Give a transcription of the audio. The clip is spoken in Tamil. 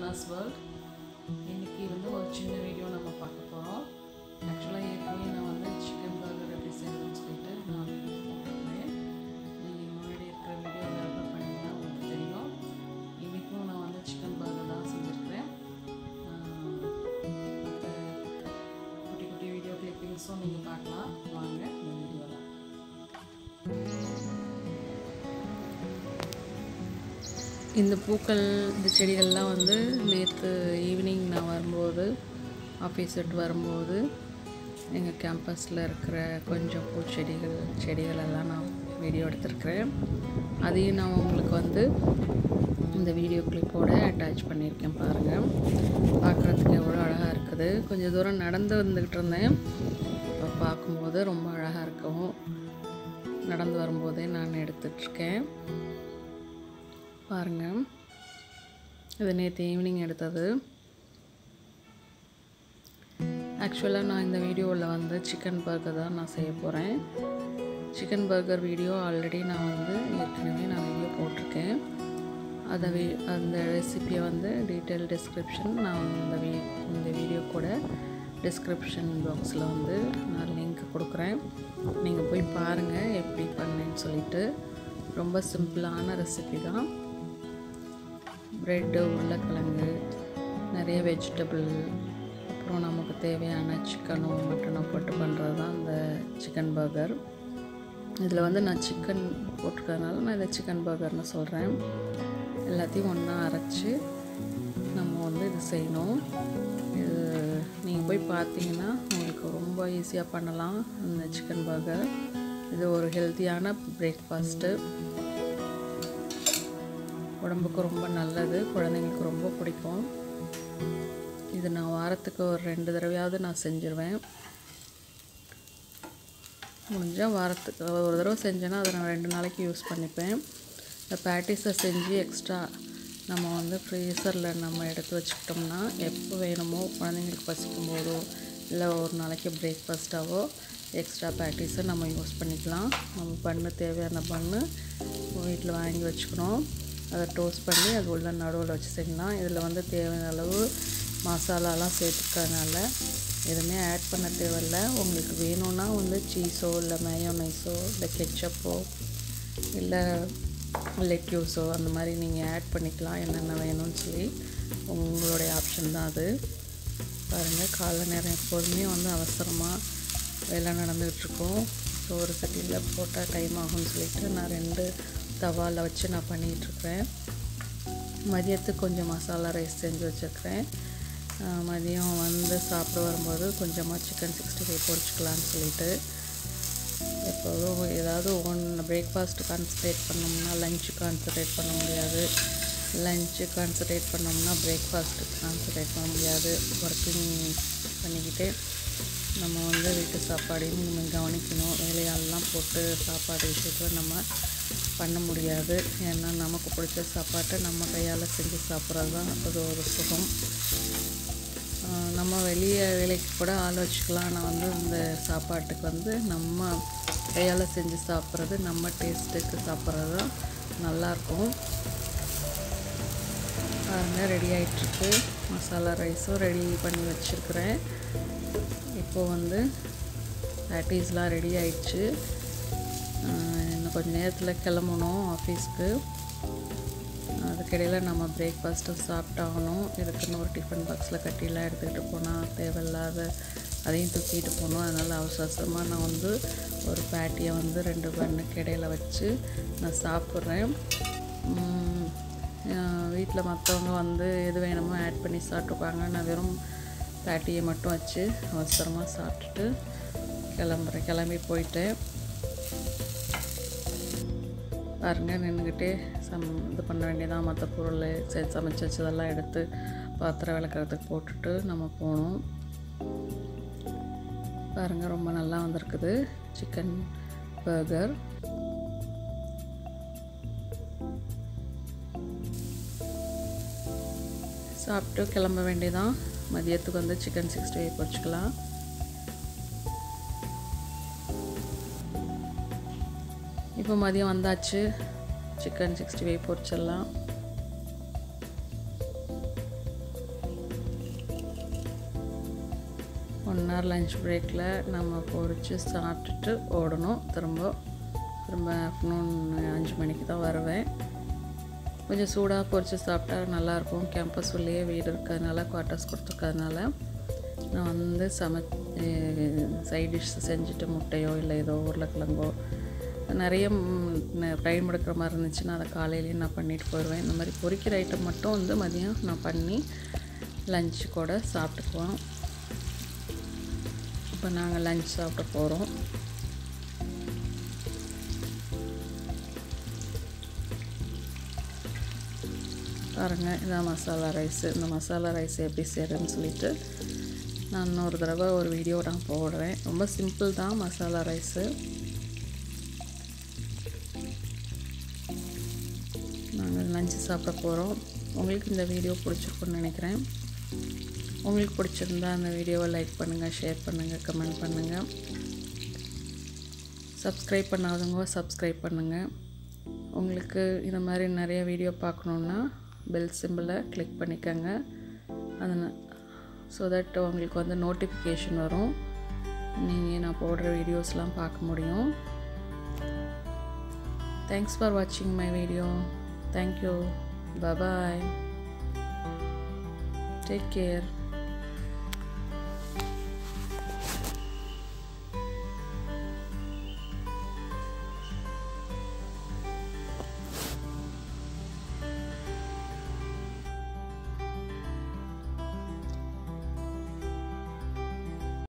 அண்ணாஸ் வேர்ல்ட் இன்னைக்கு வந்து ஒரு சின்ன வீடியோ நம்ம பார்க்க போகிறோம் ஆக்சுவலாக ஏற்கனவே நான் வந்து சிக்கன் பர்கர் எப்படி செய்யணும்னு சொல்லிட்டு நான் வீடியோ போட்டிருந்தேன் நீங்கள் முன்னாடி இருக்கிற வீடியோ ரெஃபர் பண்ணிங்கன்னா உங்களுக்கு தெரியும் இன்றைக்கும் நான் வந்து சிக்கன் பர்கர் தான் செஞ்சுருக்கிறேன் மற்ற குட்டி குட்டி வீடியோ கிளிப்பிங்ஸும் நீங்கள் பார்க்கலாம் வாங்க இந்த வீடியோவில் இந்த பூக்கள் இந்த செடிகள்லாம் வந்து நேற்று ஈவினிங் நான் வரும்போது ஆஃபீஸ் விட்டு வரும்போது எங்கள் கேம்பஸில் இருக்கிற கொஞ்சம் பூச்செடிகள் செடிகள் எல்லாம் நான் வீடியோ எடுத்திருக்கிறேன் அதையும் நான் உங்களுக்கு வந்து இந்த வீடியோ கிளிப்போட அட்டாச் பண்ணியிருக்கேன் பாருங்கள் பார்க்குறதுக்கு எவ்வளோ அழகாக இருக்குது கொஞ்சம் தூரம் நடந்து வந்துக்கிட்டு இருந்தேன் இப்போ பார்க்கும்போது ரொம்ப அழகாக இருக்கும் நடந்து வரும்போதே நான் எடுத்துட்ருக்கேன் பாருங்கள் இது நேற்று ஈவினிங் எடுத்தது ஆக்சுவலாக நான் இந்த வீடியோவில் வந்து சிக்கன் பர்கர் தான் நான் செய்ய போகிறேன் சிக்கன் பர்கர் வீடியோ ஆல்ரெடி நான் வந்து ஏற்கனவே நான் வீடியோ போட்டிருக்கேன் அதை வீ அந்த ரெசிப்பியை வந்து டீட்டெயில் டிஸ்கிரிப்ஷன் நான் இந்த வீ இந்த வீடியோ கூட டிஸ்கிரிப்ஷன் பாக்ஸில் வந்து நான் லிங்க் கொடுக்குறேன் நீங்கள் போய் பாருங்கள் எப்படி பண்ணேன்னு சொல்லிட்டு ரொம்ப சிம்பிளான ரெசிபி தான் ப்ரெட்டு உருளைக்கிழங்கு நிறைய வெஜிடபிள் அப்புறம் நமக்கு தேவையான சிக்கனோ மட்டனோ போட்டு பண்ணுறது தான் இந்த சிக்கன் பர்கர் இதில் வந்து நான் சிக்கன் போட்டிருக்கறதுனால நான் இதை சிக்கன் பர்கர்னு சொல்கிறேன் எல்லாத்தையும் ஒன்றா அரைச்சி நம்ம வந்து இது செய்யணும் இது நீங்கள் போய் பார்த்தீங்கன்னா உங்களுக்கு ரொம்ப ஈஸியாக பண்ணலாம் இந்த சிக்கன் பர்கர் இது ஒரு ஹெல்த்தியான பிரேக்ஃபாஸ்ட்டு உடம்புக்கு ரொம்ப நல்லது குழந்தைங்களுக்கு ரொம்ப பிடிக்கும் இது நான் வாரத்துக்கு ஒரு ரெண்டு தடவையாவது நான் செஞ்சுருவேன் முடிஞ்சால் வாரத்துக்கு ஒரு தடவை செஞ்சேன்னா அதை நான் ரெண்டு நாளைக்கு யூஸ் பண்ணிப்பேன் இந்த பேட்டிஸை செஞ்சு எக்ஸ்ட்ரா நம்ம வந்து ஃப்ரீசரில் நம்ம எடுத்து வச்சுக்கிட்டோம்னா எப்போ வேணுமோ குழந்தைங்களுக்கு பசிக்கும் போதோ இல்லை ஒரு நாளைக்கு பிரேக்ஃபாஸ்ட்டாவோ எக்ஸ்ட்ரா பேட்டிஸை நம்ம யூஸ் பண்ணிக்கலாம் நம்ம பண்ணு தேவையான பண்ணு வீட்டில் வாங்கி வச்சுக்கணும் அதை டோஸ்ட் பண்ணி அது உள்ள நடுவில் வச்சு செய்யலாம் இதில் வந்து தேவையான அளவு மசாலாலாம் சேர்த்துக்கிறதுனால எதுவுமே ஆட் பண்ண தேவையில்ல உங்களுக்கு வேணும்னா வந்து சீஸோ இல்லை மயோனைஸோ இல்லை கெச்சப்போ இல்லை லெட்யூஸோ அந்த மாதிரி நீங்கள் ஆட் பண்ணிக்கலாம் என்னென்ன வேணும்னு சொல்லி உங்களுடைய ஆப்ஷன் தான் அது பாருங்கள் காலை நேரம் எப்போதுமே வந்து அவசரமாக வேலை நடந்துகிட்ருக்கோம் ஸோ ஒரு சட்டியில் போட்டால் டைம் ஆகும்னு சொல்லிட்டு நான் ரெண்டு தவாவில் வச்சு நான் பண்ணிகிட்ருக்கிறேன் மதியத்துக்கு கொஞ்சம் மசாலா ரைஸ் செஞ்சு வச்சுருக்கிறேன் மதியம் வந்து சாப்பிட வரும்போது கொஞ்சமாக சிக்கன் சிக்ஸ்டி ஃபைவ் பொரிச்சிக்கலான்னு சொல்லிட்டு எப்போதும் ஏதாவது ஒன் பிரேக்ஃபாஸ்ட் கான்சன்ட்ரேட் பண்ணோம்னா லஞ்சு கான்சன்ட்ரேட் பண்ண முடியாது லஞ்சு கான்சன்ட்ரேட் பண்ணோம்னா பிரேக்ஃபாஸ்ட்டு கான்சன்ட்ரேட் பண்ண முடியாது ஒர்க்கிங் பண்ணிக்கிட்டே நம்ம வந்து வீட்டு சாப்பாடையும் நம்ம கவனிக்கணும் வேலையாலெலாம் போட்டு சாப்பாடு விஷயத்தில் நம்ம பண்ண முடியாது ஏன்னா நமக்கு பிடிச்ச சாப்பாட்டை நம்ம கையால் செஞ்சு சாப்பிட்றது தான் அது ஒரு சுகம் நம்ம வெளியே வேலைக்கு கூட ஆள் வச்சுக்கலாம் ஆனால் வந்து இந்த சாப்பாட்டுக்கு வந்து நம்ம கையால் செஞ்சு சாப்பிட்றது நம்ம டேஸ்ட்டுக்கு சாப்பிட்றது தான் நல்லாயிருக்கும் பாருங்க ரெடி ஆகிட்டுருக்கு மசாலா ரைஸும் ரெடி பண்ணி வச்சுருக்கிறேன் இப்போது வந்து பேட்டிஸ்லாம் ரெடி ஆயிடுச்சு இன்னும் கொஞ்சம் நேரத்தில் கிளம்பணும் ஆஃபீஸ்க்கு அதுக்கிடையில் நம்ம பிரேக்ஃபாஸ்ட்டும் சாப்பிட்டாகணும் இதுக்குன்னு ஒரு டிஃபன் பாக்ஸில் கட்டிலாம் எடுத்துக்கிட்டு போனால் தேவையில்லாத அதையும் தூக்கிட்டு போகணும் அதனால் அவசர அவசரமாக நான் வந்து ஒரு பேட்டியை வந்து ரெண்டு பண்ணுக்கு இடையில வச்சு நான் சாப்பிட்றேன் வீட்டில் மற்றவங்க வந்து எது வேணுமோ ஆட் பண்ணி சாப்பிட்டுப்பாங்க நான் வெறும் பேட்டியை மட்டும் வச்சு அவசரமாக சாப்பிட்டுட்டு கிளம்புறேன் கிளம்பி போயிட்டேன் பாருங்கள் நின்றுக்கிட்டே சம் இது பண்ண வேண்டியதான் மற்ற பொருள் சரி சமைச்சு வச்சதெல்லாம் எடுத்து பாத்திரம் விளக்குறதுக்கு போட்டுட்டு நம்ம போகணும் பாருங்கள் ரொம்ப நல்லா வந்திருக்குது சிக்கன் பர்கர் சாப்பிட்டு கிளம்ப வேண்டியதான் மதியத்துக்கு வந்து சிக்கன் சிக்ஸ்டி ஃபைவ் பொரிச்சிக்கலாம் இப்போ மதியம் வந்தாச்சு சிக்கன் சிக்ஸ்டி ஃபைவ் பொரிச்சிடலாம் ஒன் ஹவர் லஞ்ச் பிரேக்கில் நம்ம பொரித்து சாப்பிட்டுட்டு ஓடணும் திரும்ப திரும்ப ஆஃப்டர்நூன் அஞ்சு மணிக்கு தான் வருவேன் கொஞ்சம் சூடாக பொரித்து சாப்பிட்டா நல்லாயிருக்கும் கேம்பஸ் உள்ளேயே வீடு இருக்கிறதுனால குவார்ட்டர்ஸ் கொடுத்துருக்கறதுனால நான் வந்து சமை சைட் டிஷ் செஞ்சுட்டு முட்டையோ இல்லை ஏதோ உருளைக்கிழங்கோ நிறைய டைம் எடுக்கிற மாதிரி இருந்துச்சுன்னா அதை காலையிலேயே நான் பண்ணிட்டு போயிடுவேன் இந்த மாதிரி பொரிக்கிற ஐட்டம் மட்டும் வந்து மதியம் நான் பண்ணி லஞ்சு கூட சாப்பிட்டுக்குவோம் இப்போ நாங்கள் லஞ்ச் சாப்பிட போகிறோம் பாருங்கள் இதான் மசாலா ரைஸ் இந்த மசாலா ரைஸ் எப்படி செய்கிறேன்னு சொல்லிட்டு நான் இன்னொரு தடவை ஒரு வீடியோ நான் போடுறேன் ரொம்ப சிம்பிள் தான் மசாலா ரைஸு நாங்கள் லஞ்சு சாப்பிட போகிறோம் உங்களுக்கு இந்த வீடியோ பிடிச்சிருக்குன்னு நினைக்கிறேன் உங்களுக்கு பிடிச்சிருந்தா அந்த வீடியோவை லைக் பண்ணுங்கள் ஷேர் பண்ணுங்கள் கமெண்ட் பண்ணுங்கள் சப்ஸ்கிரைப் பண்ணாதவங்க சப்ஸ்கிரைப் பண்ணுங்கள் உங்களுக்கு இந்த மாதிரி நிறைய வீடியோ பார்க்கணுன்னா பெல் சிம்பிளை கிளிக் பண்ணிக்கோங்க அதனால் ஸோ தட் உங்களுக்கு வந்து நோட்டிஃபிகேஷன் வரும் நீங்கள் நான் போடுற வீடியோஸ்லாம் பார்க்க முடியும் தேங்க்ஸ் ஃபார் வாட்சிங் my video thank you bye bye take care